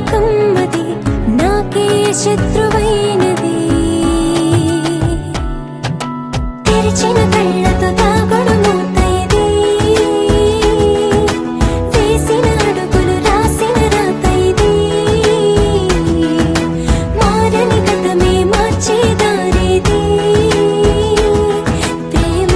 లోకం అది నాకే శత్రువైనది తెరిచిన కళ్ళతో తాగుడు మూతైది వేసిన అడుగులు రాసిన రాతైది మారని గతమే మార్చే దారిది ప్రేమ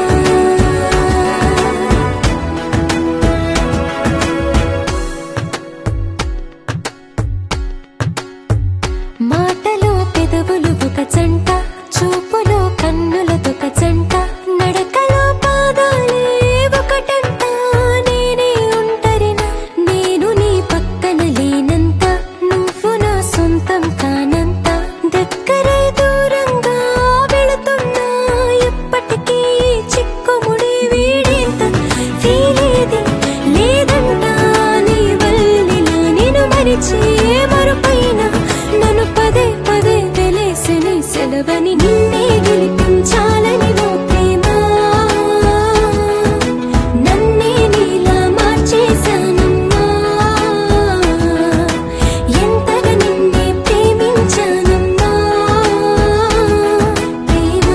మాటలో పెదవులు ఒక జంట చూపులో కన్నులదొక జంట నడకలో పాదాలే ఒకటంట నేనే ఒంటరిన నేను నీ పక్కన లేనంత నువ్వు నా సొంతం కానంత దగ్గరే దూరంగా వెళుతున్నా ఎప్పటికీ చిక్కుముడి వీడేంత ఫీలేది లేదంట నీ వల్లిలా నేను మరిచే మరుపైన నన్ను పదే పదే వెలేసని సెలవని నిన్నే గెలిపించాలని ఓ ప్రేమ నన్నే నీలా మార్చేశానమ్మా ఎంతగా నిన్నే ప్రేమించానమ్మా ప్రేమ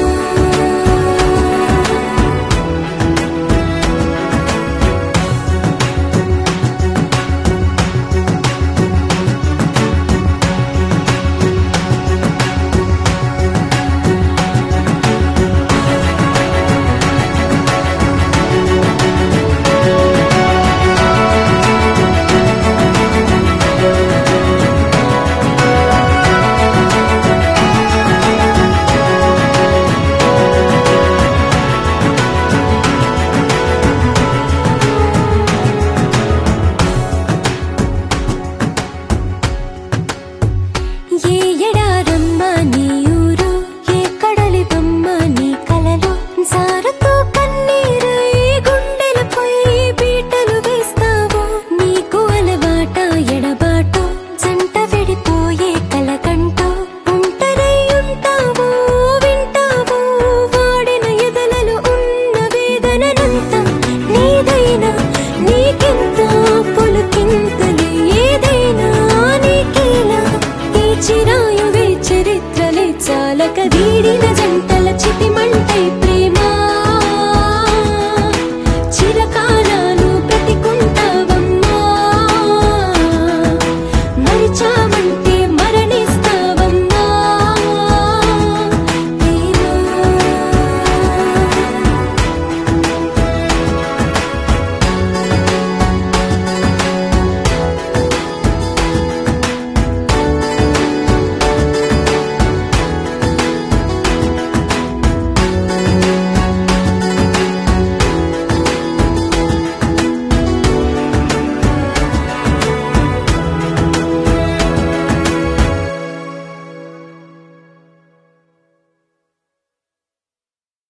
ఏ ఎడారమ్మ నీ ఊరు ఏ కడలి బొమ్మ నీ కలలు జారుతూ కన్నీరై గుండెలపై బీటలు వేస్తావు నీకు అలవాట ఎడబాటు జంట విడిపోయే కలకంటూ ఒంటరై ఉంటావు వింటావు వాడిన ఎదలలో ఉన్న వేదననంతా నీదైనా నీకెంతో పులుకింతలు ఏదైనా నీకేలా ఈ చిరాయువే చరిత్రలే చాలక వీడిన